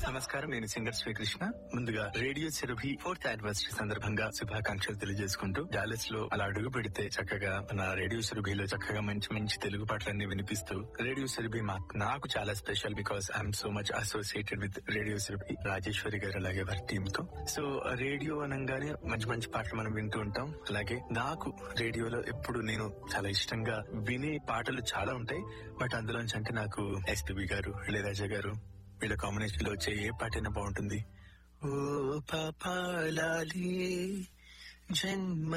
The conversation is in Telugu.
నమస్కారం నేను సింగర్ శ్రీకృష్ణ ముందుగా రేడియో చెరువి ఫోర్త్ యానివర్సరీ సందర్భంగా శుభాకాంక్షలు తెలియజేసుకుంటూ డాలస్ లో అలా అడుగు పెడితే చక్కగా మన రేడియో చెరుబిలో చక్కగా మంచి మంచి తెలుగు పాటలన్నీ వినిపిస్తూ రేడియో చెరుబి నాకు చాలా special because I'm so much associated with radio Cherubi Rajeswari garu అలాగే వారి టీమ్ తో సో రేడియో అనగానే మంచి మంచి పాటలు మనం వింటూ ఉంటాం అలాగే నాకు రేడియోలో ఎప్పుడు నేను చాలా ఇష్టంగా వినే పాటలు చాలా ఉంటాయి బట్ అందులోంచి అంటే నాకు ఎస్పీబి గారు ఇళయరాజా గారు వీళ్ళ కాంబినేషన్ లో వచ్చే ఏ పాటైనా బాగుంటుంది ఓ పాపాలి జన్మ